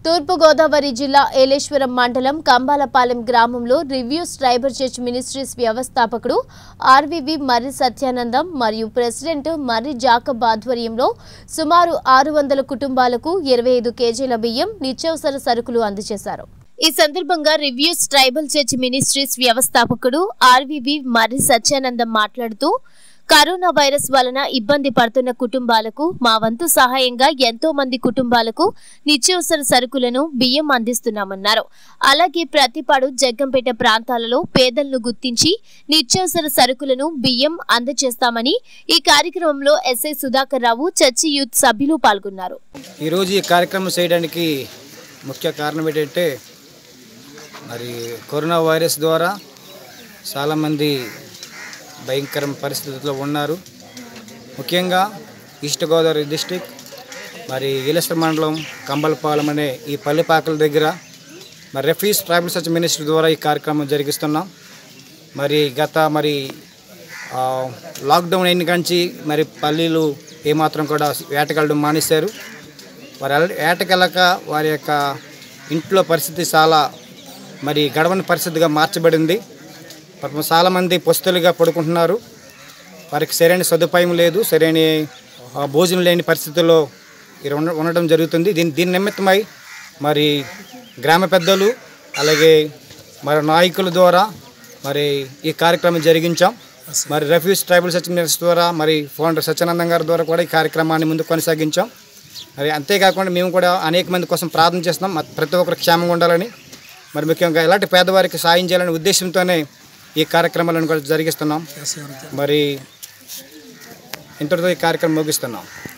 తూర్పుగోదావరి జిల్లా ఏలేశ్వరం మండలం కంబాలపాలెం గ్రామంలో రివ్యూస్ ట్రైబల్ చర్చ్ మినిస్ట్రీస్ వ్యవస్థాపకుడు ఆర్వీవి మర్రి సత్యానందం మరియు ప్రెసిడెంట్ మర్రి జాకబ్ ఆధ్వర్యంలో సుమారు ఆరు వందల కుటుంబాలకు ఇరవై ఐదు కేజీల బియ్యం నిత్యావసర సరుకులు అందజేశారు ఈ సందర్భంగా రివ్యూస్ ట్రైబల్ చర్చ్ మినిస్ట్రీస్ వ్యవస్థాపకుడు ఆర్వీవి మర్రి సత్యానందం మాట్లాడుతూ కరోనా వైరస్ వలన ఇబ్బంది పడుతున్న కుటుంబాలకు మా వంతు సహాయంగా ఎంతో మంది కుటుంబాలకు నిత్యావసర సరుకులను బియ్యం అందిస్తున్నామన్నారు అలాగే ప్రతిపాడు జగ్గంపేట ప్రాంతాలలో పేదలను గుర్తించి నిత్యావసర సరుకులను బియ్యం అందజేస్తామని ఈ కార్యక్రమంలో SI Sudhakar Rao church youth సభ్యులు పాల్గొన్నారు ఈరోజు ఈ కార్యక్రమం చేయడానికి ముఖ్య కారణం ఏంటంటే మరి కరోనా వైరస్ ద్వారా చాలామంది భయంకర పరిస్థితుల్లో ఉన్నారు ముఖ్యంగా ఈస్ట్ గోదావరి డిస్టిక్ మరి ఈలస్టర్ మండలం కంబలపాలెం అనే ఈ పల్లెపాకల దగ్గర మరి రెఫ్యూస్ ట్రైబల్ సర్చ్ మినిస్ట్రీ ద్వారా ఈ కార్యక్రమం జరిగిస్తున్నాం మరి గత మరి ఆ, లాక్డౌన్ అయిన కాంచి మరి పల్లీలు ఏమాత్రం కూడా వేటకెళ్ళడం మానేశారు వారు ఎల- వేటకెళ్ళక వారి యొక్క ఇంట్లో పరిస్థితి చాలా మరి గడవని పరిస్థితిగా మార్చబడింది పాపం చాలామంది పుస్తలుగా పడుకుంటున్నారు వారికి సరైన సదుపాయం లేదు సరైన ఆ, భోజనం లేని పరిస్థితుల్లో ఇక్కడ ఉండ- ఉండడం జరుగుతుంది దీని దీని నిమిత్తమై మరి గ్రామ పెద్దలు అలాగే మరి నాయకుల ద్వారా మరి ఈ కార్యక్రమం జరిగించాం మరి రెఫ్యూజ్ ట్రైబల్ సచివ్ ద్వారా మరి ఫౌండర్ సత్యానందం గారి ద్వారా కూడా ఈ కార్యక్రమాన్ని ముందు కొనసాగించాం మరి అంతేకాకుండా మేము కూడా అనేక మంది కోసం ప్రార్థన చేస్తున్నాం మరి ప్రతి ఒక్కరు క్షేమంగా ఉండాలని మరి ముఖ్యంగా ఎలాంటి పేదవారికి సాయం చేయాలనే ఉద్దేశంతోనే ఈ కార్యక్రమాలను కూడా జరిగిస్తున్నాం మరి ఇంతటితో ఈ కార్యక్రమం ముగిస్తున్నాం